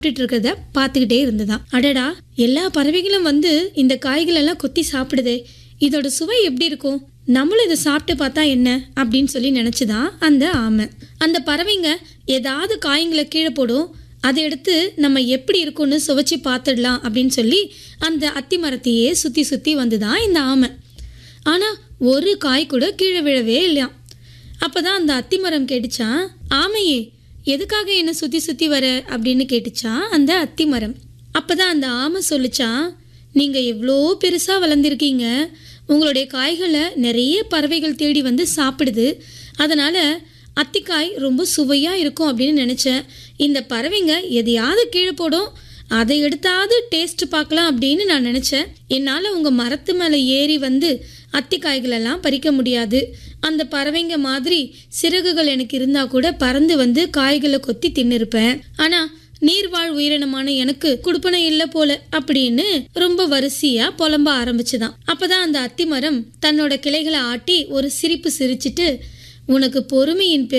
சாப்பிட்டுட்டு இருக்கிறத பார்த்துக்கிட்டே இருந்ததாம் அடடா எல்லா பறவைகளும் வந்து இந்த காய்கள் எல்லாம் கொத்தி சாப்பிடுதே இதோட சுவை எப்படி இருக்கும் நம்மளும் இதை சாப்பிட்டு பார்த்தா என்ன அப்படின்னு சொல்லி நினச்சிதான் அந்த ஆமை அந்த பறவைங்க ஏதாவது காய்களை கீழே போடும் அதை எடுத்து நம்ம எப்படி இருக்கும்னு சுவைச்சி பார்த்துடலாம் அப்படின்னு சொல்லி அந்த அத்தி மரத்தையே சுற்றி சுற்றி வந்துதான் இந்த ஆமை ஆனால் ஒரு காய் கூட கீழே விழவே இல்லையாம் அப்பதான் அந்த அத்திமரம் கேட்டுச்சான் ஆமையே எதுக்காக என்ன சுற்றி சுற்றி வர அப்படின்னு கேட்டுச்சான் அந்த அத்திமரம் அப்பதான் அந்த ஆமை சொல்லுச்சான் நீங்கள் எவ்வளோ பெருசாக வளர்ந்துருக்கீங்க உங்களுடைய காய்களை நிறைய பறவைகள் தேடி வந்து சாப்பிடுது அதனால் அத்திக்காய் ரொம்ப சுவையாக இருக்கும் அப்படின்னு நினச்சேன் இந்த பறவைங்க எதையாவது கீழே போடும் அதை எடுத்தாவது டேஸ்ட் பார்க்கலாம் அப்படின்னு நான் நினச்சேன் என்னால் உங்கள் மரத்து மேலே ஏறி வந்து அத்திக்காய்களெல்லாம் பறிக்க முடியாது அந்த பறவைங்க மாதிரி சிறகுகள் எனக்கு இருந்தால் கூட பறந்து வந்து காய்களை கொத்தி தின்னிருப்பேன் ஆனால் நீர்வாழ் உயிரினமான எனக்கு குடுப்பனை இல்லை போல அப்படின்னு ரொம்ப வரிசையா புலம்ப ஆரம்பிச்சுதான் அப்பதான் அந்த அத்திமரம் தன்னோட கிளைகளை ஆட்டி ஒரு சிரிப்பு சிரிச்சிட்டு உனக்கு பொறுமையின்